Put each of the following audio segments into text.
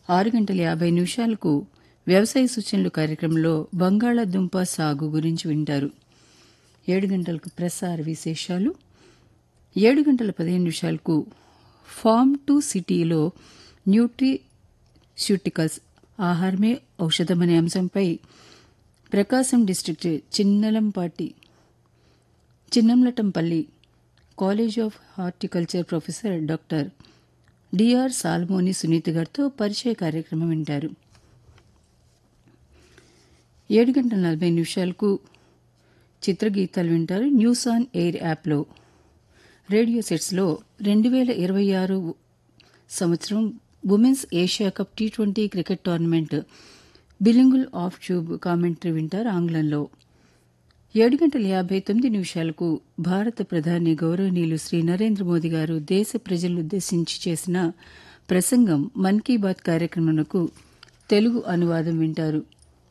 ఆరు గంటల యాభై నిమిషాలకు వ్యవసాయ సూచనలు కార్యక్రమంలో బంగాళాదుంప సాగు గురించి వింటారు ఏడు గంటలకు ప్రసార విశేషాలు ఏడు గంటల పదిహేను నిమిషాలకు ఫార్మ్ టు సిటీలో న్యూట్రిస్యూటికల్స్ ఆహారమే ఔషధం అనే అంశంపై ప్రకాశం డిస్టిక్ట్ చిన్నలంపాటి చిన్నంలటంపల్లి college of horticulture professor doctor DR Salmoni Sunitha గారితో పరిచయ కార్యక్రమం వింటారు ఏడు గంటల నలభై నిమిషాలకు చిత్రగీతాలు వింటారు న్యూస్ ఆన్ ఎయిర్ యాప్లో రేడియో సెట్స్లో రెండు వేల ఇరవై ఆరు సంవత్సరం women's Asia cup T twenty cricket tournament bilingual ఆఫ్ ట్యూబ్ కామెంటరీ వింటారు ఆంగ్లంలో ఏడు గంటల యాభై తొమ్మిది నిమిషాలకు భారత ప్రధాని గౌరవనీయులు శ్రీ నరేంద్ర మోదీ గారు దేశ ప్రజలను ఉద్దేశించి చేసిన ప్రసంగం మన్ కీ బాత్ కార్యక్రమంకు తెలుగు అనువాదం వింటారు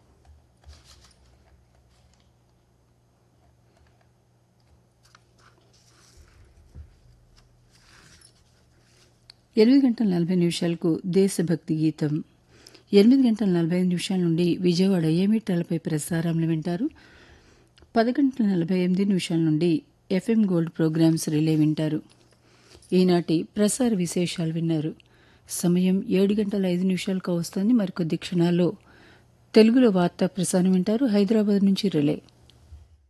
ఎనిమిది గంటల నలభై నిమిషాలకు దేశభక్తి గీతం ఎనిమిది గంటల నలభై ఐదు నిమిషాల నుండి విజయవాడ ఏమిటాలపై ప్రసారంలో వింటారు పది గంటల నలభై ఎనిమిది నిమిషాల నుండి ఎఫ్ఎం గోల్డ్ ప్రోగ్రామ్స్ రిలే వింటారు ఈనాటి ప్రసార విశేషాలు విన్నారు సమయం ఏడు గంటల ఐదు నిమిషాలకు వస్తుంది మరికొద్ది క్షణాల్లో తెలుగులో వార్తా ప్రసారం వింటారు హైదరాబాద్ నుంచి రిలే